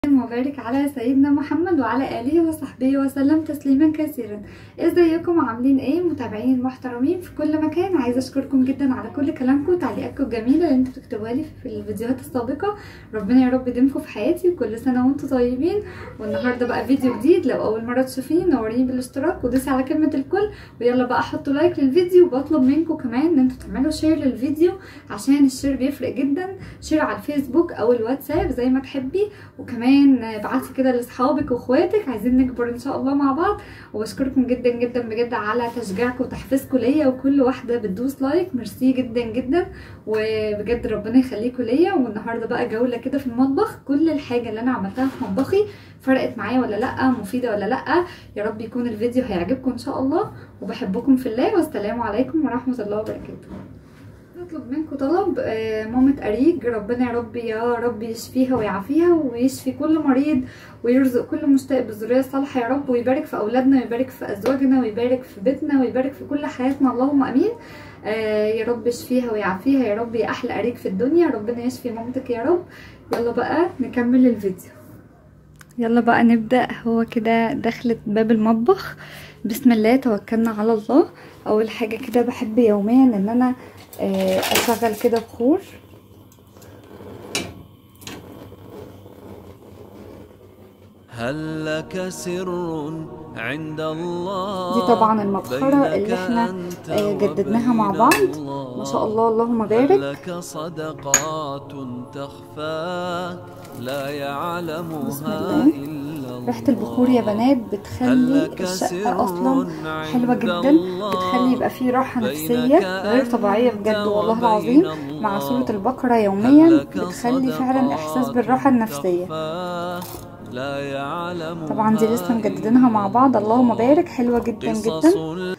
وبارك على سيدنا محمد وعلى آله وصحبه وسلم تسليما كثيرا ازيكم عاملين ايه متابعين المحترمين في كل مكان عايزه اشكركم جدا على كل كلامكم وتعليقاتكم الجميله اللي انتوا بتكتبوها لي في الفيديوهات السابقه ربنا يا رب يديمكم في حياتي وكل سنه وانتم طيبين والنهارده بقى فيديو جديد لو اول مره تشوفيه نوريني بالاشتراك ودوسي على كلمه الكل ويلا بقى حطوا لايك للفيديو وبطلب منكم كمان ان انتوا تعملوا شير للفيديو عشان الشير بيفرق جدا شير على الفيسبوك او الواتساب زي ما تحبي وكمان ابعتي كده لاصحابك واخواتك عايزين نكبر ان شاء الله مع بعض وبشكركم جدا جدا بجد على تشجيعكم وتحفيزكم ليا وكل واحده بتدوس لايك ميرسي جدا جدا وبجد ربنا يخليكم ليا والنهارده بقى جوله كده في المطبخ كل الحاجه اللي انا عملتها في مطبخي فرقت معايا ولا لا مفيده ولا لا يا رب يكون الفيديو هيعجبكم ان شاء الله وبحبكم في الله والسلام عليكم ورحمه الله وبركاته نطلب منكم طلب آه مامة أريج ربنا يا رب يا رب يشفيها ويعافيها ويشفي كل مريض ويرزق كل مشتاق بالذرية الصالحة يا رب ويبارك في أولادنا ويبارك في أزواجنا ويبارك في بيتنا ويبارك في كل حياتنا اللهم أمين آه يا رب يشفيها ويعافيها يا رب يا أحلى أريج في الدنيا ربنا يشفي مامتك يا رب يلا بقى نكمل الفيديو يلا بقى نبدأ هو كده دخلت باب المطبخ بسم الله توكلنا على الله اول حاجه كده بحب يوميا ان انا اشغل كده بخور هل لك سر عند الله دي طبعا المبخرة اللي احنا جددناها مع بعض ما شاء الله اللهم بارك لك صدقات تخفى لا يعلمها إلا الله ريحة البخور يا بنات بتخلي الشقة أصلا حلوة جدا بتخلي يبقى فيه راحة نفسية غير طبيعية بجد والله العظيم مع سورة البقرة يوميا بتخلي فعلا إحساس بالراحة النفسية لا يعلم طبعا دي لسه مجددينها مع بعض اللهم بارك حلوة جدا جدا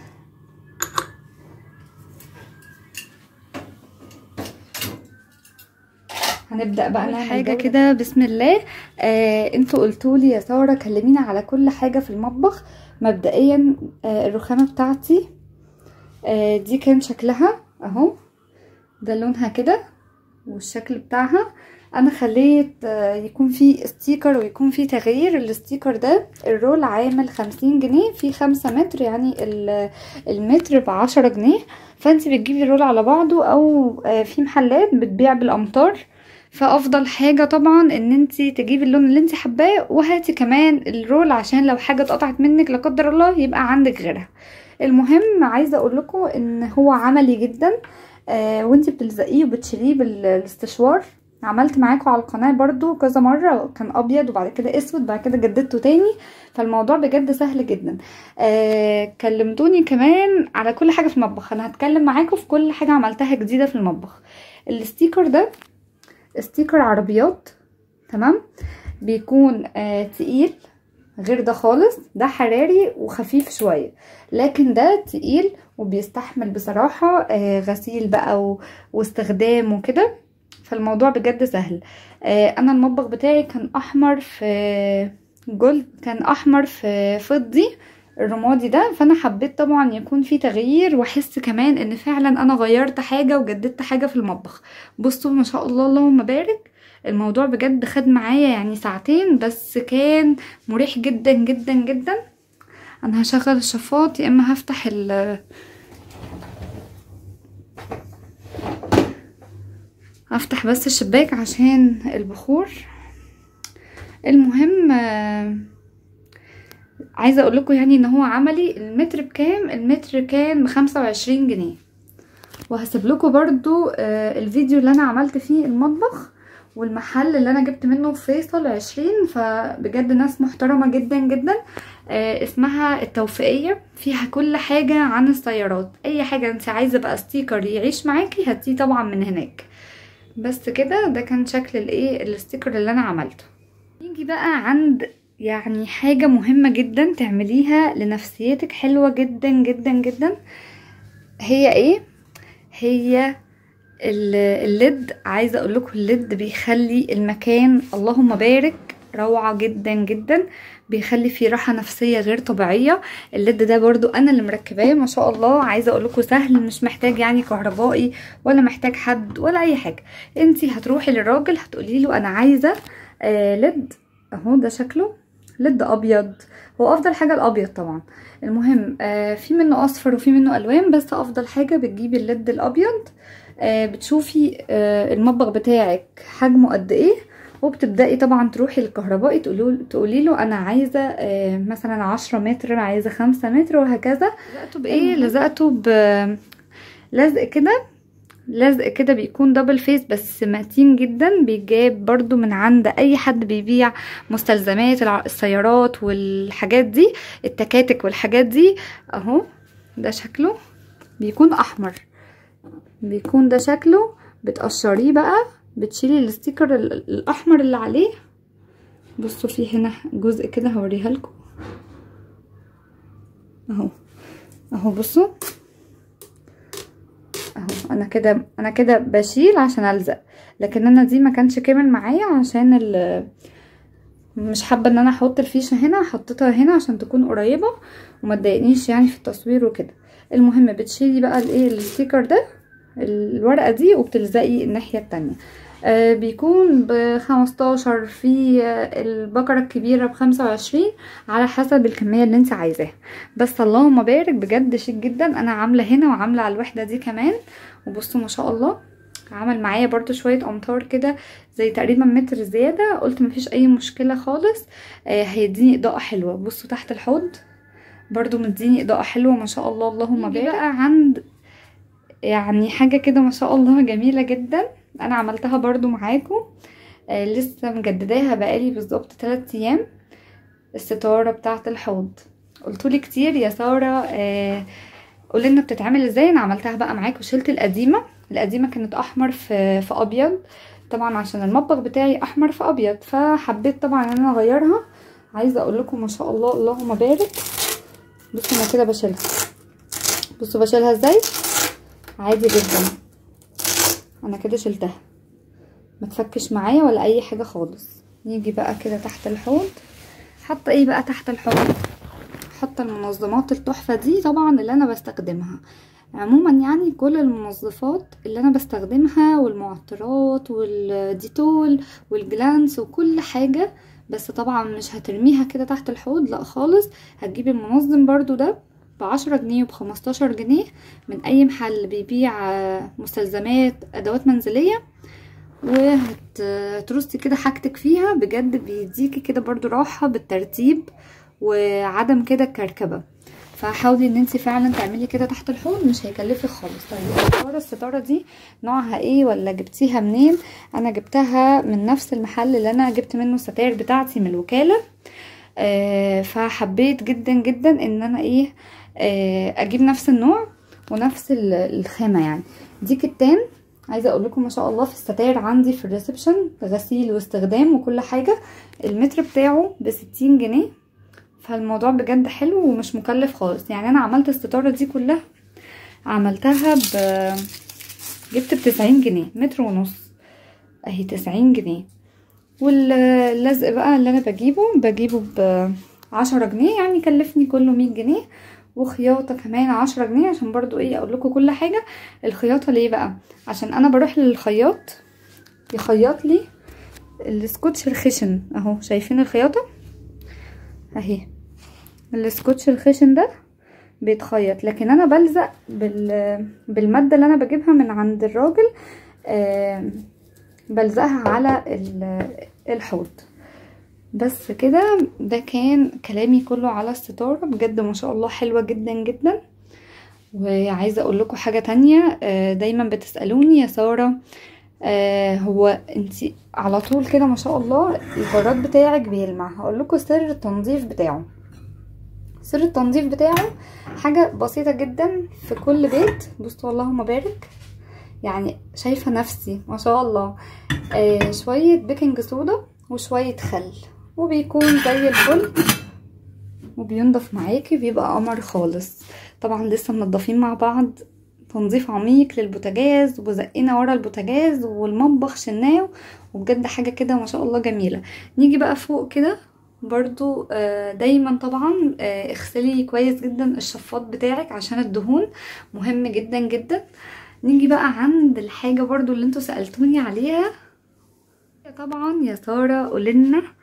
هنبدا بقى نعمل حاجه كده بسم الله آه انتوا قلتوا لي يا ساره كلمينا على كل حاجه في المطبخ مبدئيا آه الرخامه بتاعتي آه دي كان شكلها اهو ده لونها كده والشكل بتاعها انا خليت آه يكون في ستيكر ويكون في تغيير الستيكر ده الرول عامل خمسين جنيه في خمسة متر يعني المتر بعشرة جنيه فانت بتجيبي الرول على بعضه او آه في محلات بتبيع بالامتار فافضل حاجة طبعا ان انت تجيبي اللون اللي انت حباه وهاتي كمان الرول عشان لو حاجة اتقطعت منك لا قدر الله يبقى عندك غيرها المهم عايزة اقول لكم ان هو عملي جدا آه وانت بتلزقيه وبتشيليه بالاستشوار عملت معاكم على القناة برضو كذا مرة كان ابيض وبعد كده اسود بعد كده جددته تاني فالموضوع بجد سهل جدا آه كلمتوني كمان على كل حاجة في المطبخ انا هتكلم معاكم في كل حاجة عملتها جديدة في المطبخ الستيكر ده ستيكر عربيات تمام بيكون آه تقيل غير ده خالص ده حراري وخفيف شوية لكن ده تقيل وبيستحمل بصراحة آه غسيل بقى و... واستخدام وكده فالموضوع بجد سهل آه انا المطبخ بتاعي كان احمر في جولد كان احمر في فضي الرمادي ده فانا حبيت طبعا يكون في تغيير واحس كمان ان فعلا انا غيرت حاجه وجددت حاجه في المطبخ بصوا ما شاء الله اللهم بارك الموضوع بجد خد معايا يعني ساعتين بس كان مريح جدا جدا جدا انا هشغل الشفاط يا اما هفتح ال هفتح بس الشباك عشان البخور المهم عايزه اقول لكم يعني ان هو عملي المتر بكام المتر كان بخمسة وعشرين جنيه وهسيب لكم برضو آه الفيديو اللي انا عملت فيه المطبخ والمحل اللي انا جبت منه في فيصل عشرين فبجد ناس محترمة جدا جدا آه اسمها التوفيقية فيها كل حاجة عن السيارات اي حاجة انت عايزة بقى ستيكر يعيش معاكي هاتيه طبعا من هناك بس كده ده كان شكل الايه الستيكر اللي انا عملته نيجي بقى عند يعني حاجة مهمة جدا تعمليها لنفسيتك حلوة جدا جدا جدا هي ايه هي الليد عايزة اقول لكم الليد بيخلي المكان اللهم بارك روعة جدا جدا بيخلي فيه راحة نفسية غير طبيعية الليد ده برضو انا اللي مركباه ما شاء الله عايزة اقول لكم سهل مش محتاج يعني كهربائي ولا محتاج حد ولا اي حاجة انتي هتروحي للراجل هتقولي له انا عايزة آه ليد اهو ده شكله لد ابيض هو افضل حاجه الابيض طبعا المهم آه في منه اصفر وفي منه الوان بس افضل حاجه بتجيبي الليد الابيض آه بتشوفي آه المطبخ بتاعك حجمه قد ايه وبتبداي طبعا تروحي للكهربائي تقولي له انا عايزه آه مثلا عشرة متر عايزه خمسة متر وهكذا لزقته بايه لزقته ب لزق كده لزق كده بيكون دبل فيس بس متين جدا بيجاب برضو من عند اي حد بيبيع مستلزمات السيارات والحاجات دي التكاتك والحاجات دي اهو ده شكله بيكون احمر بيكون ده شكله بتقشريه بقى بتشيلي الستيكر الاحمر اللي عليه بصوا في هنا جزء كده هوريها لكم اهو اهو بصوا اهو انا كده انا كده بشيل عشان الزق لكن انا دي ما كانش كامل معايا عشان ال مش حابه ان انا احط الفيشه هنا حطيتها هنا عشان تكون قريبه وما تضايقنيش يعني في التصوير وكده المهم بتشيلي بقى الايه الستيكر ده الورقه دي وبتلزقي الناحيه التانية آه بيكون بخمستاشر في البقرة الكبيرة بخمسة وعشرين على حسب الكمية اللي انت عايزاها بس اللهم بارك بجد شيك جدا انا عاملة هنا وعاملة على الوحدة دي كمان وبصوا ما شاء الله عمل معايا برضو شوية امتار كده زي تقريبا متر زيادة قلت مفيش اي مشكلة خالص آه هيديني اضاءة حلوة بصوا تحت الحوض برضو مديني اضاءة حلوة ما شاء الله اللهم بارك بقى عند يعني حاجة كده ما شاء الله جميلة جدا انا عملتها برضو معاكم آه لسه مجدداها بقالي بالظبط 3 ايام الستاره بتاعه الحوض قلتولي كتير يا ساره آه قولي لنا بتتعمل ازاي انا عملتها بقى معاكم شلت القديمه القديمه كانت احمر في في ابيض طبعا عشان المطبخ بتاعي احمر في ابيض فحبيت طبعا ان انا اغيرها عايزه اقول لكم ما شاء الله اللهم بارك بصوا انا كده بشيلها بصوا بشيلها ازاي عادي جدا انا كده شلتها ما تفكش معايا ولا اي حاجه خالص نيجي بقى كده تحت الحوض حاطه ايه بقى تحت الحوض حاطه المنظمات التحفه دي طبعا اللي انا بستخدمها عموما يعني كل المنظفات اللي انا بستخدمها والمعطرات والديتول والجلانس وكل حاجه بس طبعا مش هترميها كده تحت الحوض لا خالص هتجيبي المنظم برضو ده بعشرة جنيه وبخمستاشر جنيه من اي محل بيبيع مستلزمات ادوات منزلية وهترصي كده حاجتك فيها بجد بيديكي كده برضو راحة بالترتيب وعدم كده الكركبة فحاولي ان انت فعلا تعملي كده تحت الحوض مش هيكلفك خالص طيب الستاره الستاره دي نوعها ايه ولا جبتيها منين انا جبتها من نفس المحل اللي انا جبت منه الستاير بتاعتي من الوكاله آه فحبيت جدا جدا ان انا ايه آه اجيب نفس النوع ونفس الخامه يعني دي كتان عايزه اقول لكم ما شاء الله في الستاير عندي في الريسبشن غسيل واستخدام وكل حاجه المتر بتاعه بستين جنيه فالموضوع بجد حلو ومش مكلف خالص يعني انا عملت الستاره دي كلها عملتها ب جبت بتسعين جنيه متر ونص اهي تسعين جنيه واللزق بقى اللي انا بجيبه بجيبه بعشرة جنيه يعني كلفني كله مية جنيه وخياطة كمان عشرة جنيه عشان برضو ايه اقول لكم كل حاجة الخياطة ليه بقى عشان انا بروح للخياط يخيط لي السكوتش الخشن اهو شايفين الخياطة اهي السكوتش الخشن ده بيتخيط لكن انا بلزق بال... بالمادة اللي انا بجيبها من عند الراجل آه بلزقها على الحوض بس كده ده كان كلامي كله على الستارة بجد ما شاء الله حلوة جدا جدا وعايزة اقول لكم حاجة تانية آه دايما بتسألوني يا سارة آه هو انتي على طول كده ما شاء الله البراد بتاعك بيلمع هقول لكم سر التنظيف بتاعه سر التنظيف بتاعه حاجة بسيطة جدا في كل بيت بصوا اللهم بارك يعني شايفة نفسي ما شاء الله آه شوية بيكنج صودا وشوية خل وبيكون زي الفل وبينضف معاكي بيبقى قمر خالص طبعا لسه منضفين مع بعض تنظيف عميق للبوتاجاز وزقنا ورا البوتاجاز والمطبخ شناه وبجد حاجة كده ما شاء الله جميلة نيجي بقى فوق كده برضو دايما طبعا اغسلي كويس جدا الشفاط بتاعك عشان الدهون مهم جدا جدا نيجي بقى عند الحاجة برضو اللي انتوا سألتوني عليها طبعا يا سارة قولنا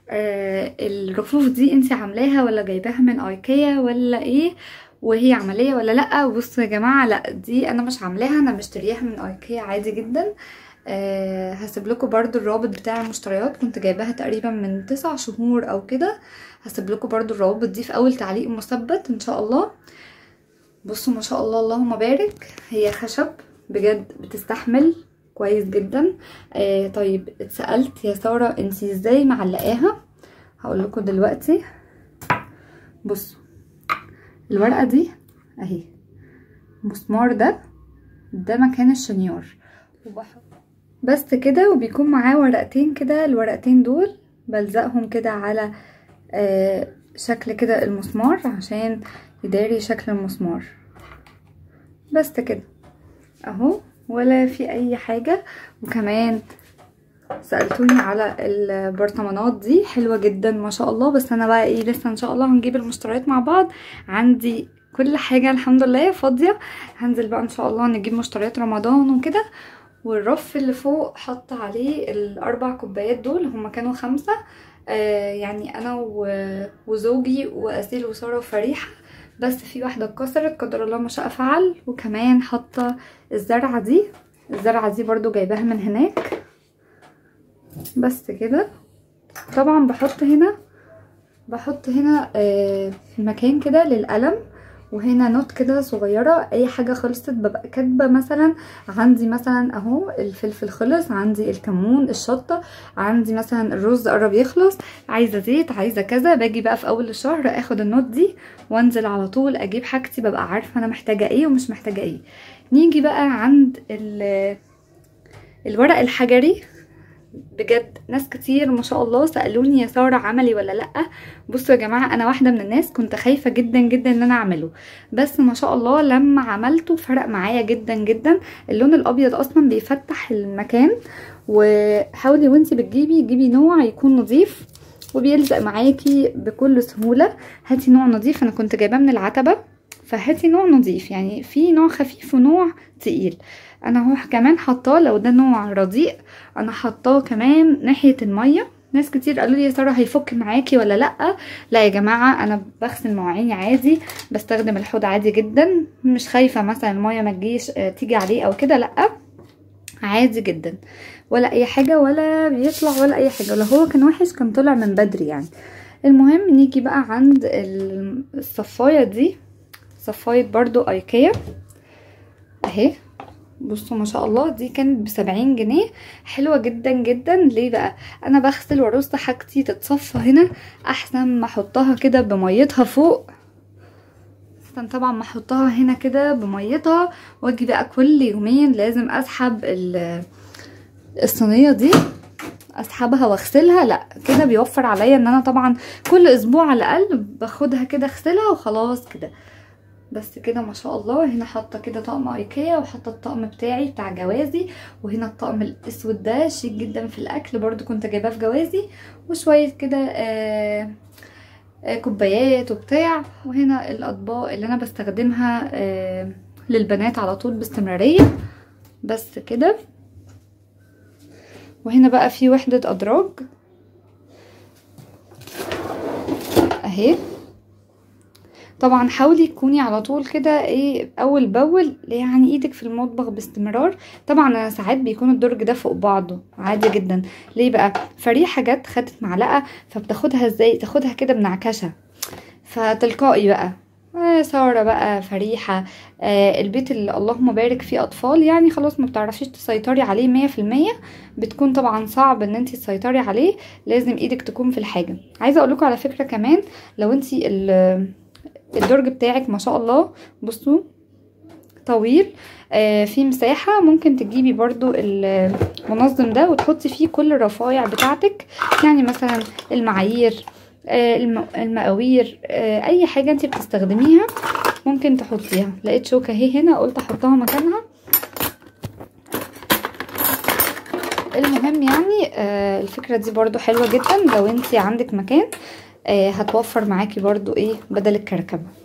آه الرفوف دي انت عاملاها ولا جايباها من ايكيا ولا ايه وهي عمليه ولا لا بصوا يا جماعه لا دي انا مش عاملاها انا مشترياها من ايكيا عادي جدا أه هسيب لكم برضو الرابط بتاع المشتريات كنت جايباها تقريبا من تسع شهور او كده هسيب لكم برضو الروابط دي في اول تعليق مثبت ان شاء الله بصوا ما شاء الله اللهم بارك هي خشب بجد بتستحمل كويس جدا آه طيب اتسالت يا ساره انتي ازاي معلقاها هقول لكم دلوقتي بصوا الورقه دي اهي المسمار ده ده مكان الشنيور وبحط بس كده وبيكون معاه ورقتين كده الورقتين دول بلزقهم كده على آه شكل كده المسمار عشان يداري شكل المسمار بس كده اهو ولا في اي حاجة وكمان سألتوني على البرطمانات دي حلوة جدا ما شاء الله بس انا بقى ايه لسه ان شاء الله هنجيب المشتريات مع بعض عندي كل حاجة الحمد لله فاضية هنزل بقى ان شاء الله نجيب مشتريات رمضان وكده والرف اللي فوق حط عليه الاربع كوبايات دول هما كانوا خمسة آه يعني انا وزوجي واسيل وساره وفريحه بس في واحده اتكسرت قدر الله ما شاء فعل وكمان حاطه الزرعه دي الزرعه دي برضو جايباها من هناك بس كده طبعا بحط هنا بحط هنا آه مكان كده للقلم وهنا نوت كده صغيرة اي حاجة خلصت ببقى كاتبة مثلا عندي مثلا اهو الفلفل خلص عندي الكمون الشطة عندي مثلا الرز قرب يخلص عايزة زيت عايزة كذا باجي بقى في اول الشهر اخد النوت دي وانزل على طول اجيب حاجتي ببقى عارفة انا محتاجة ايه ومش محتاجة ايه نيجي بقى عند الورق الحجري بجد ناس كتير ما شاء الله سالوني يا ساره عملي ولا لا بصوا يا جماعه انا واحده من الناس كنت خايفه جدا جدا ان انا اعمله بس ما شاء الله لما عملته فرق معايا جدا جدا اللون الابيض اصلا بيفتح المكان وحاولي وانتي بتجيبي جيبي نوع يكون نظيف وبيلزق معاكي بكل سهوله هاتي نوع نظيف انا كنت جايباه من العتبه فهاتي نوع نظيف يعني في نوع خفيف ونوع تقيل انا هو كمان حطاه لو ده نوع رديء انا حطاه كمان ناحيه الميه ناس كتير قالوا لي يا ساره هيفك معاكي ولا لا لا يا جماعه انا بغسل مواعيني عادي بستخدم الحوض عادي جدا مش خايفه مثلا الميه ما تجيش تيجي عليه او كده لا عادي جدا ولا اي حاجه ولا بيطلع ولا اي حاجه لو هو كان وحش كان طلع من بدري يعني المهم نيجي بقى عند الصفايه دي صفايه برضو ايكيا اهي بصوا ما شاء الله دي كانت بسبعين جنيه حلوة جدا جدا ليه بقى انا بغسل وارص حاجتي تتصفى هنا احسن ما احطها كده بميتها فوق احسن طبعا ما احطها هنا كده بميتها واجي بقى كل يومين لازم اسحب الصينية دي اسحبها واغسلها لا كده بيوفر عليا ان انا طبعا كل اسبوع على الاقل باخدها كده اغسلها وخلاص كده بس كده ما شاء الله هنا حاطه كده طقم ايكيا وحاطه الطقم بتاعي بتاع جوازي وهنا الطقم الاسود ده شيك جدا في الاكل برضو كنت جايباه في جوازي وشويه كده آه آه كوبايات وبتاع وهنا الاطباق اللي انا بستخدمها آه للبنات على طول باستمراريه بس كده وهنا بقى في وحده ادراج اهي طبعا حاولي تكوني على طول كده ايه اول باول يعني ايدك في المطبخ باستمرار طبعا انا ساعات بيكون الدرج ده فوق بعضه عادي جدا ليه بقى فريحه جت خدت معلقه فبتاخدها ازاي تاخدها كده بنعكشه فتلقائي بقى آه سارة بقى فريحة آه البيت اللي اللهم بارك فيه أطفال يعني خلاص ما بتعرفيش تسيطري عليه مية في المية بتكون طبعا صعب ان انتي تسيطري عليه لازم ايدك تكون في الحاجة عايزة اقولكوا على فكرة كمان لو انتي الدرج بتاعك ما شاء الله بصوا طويل آه في مساحة ممكن تجيبي برضو المنظم ده وتحطي فيه كل الرفايع بتاعتك يعني مثلا المعايير آه المقاوير آه اي حاجة انت بتستخدميها ممكن تحطيها لقيت شوكة اهي هنا قلت احطها مكانها المهم يعني آه الفكرة دي برضو حلوة جدا لو انت عندك مكان آه هتوفر معاكي برضو ايه بدل الكركبة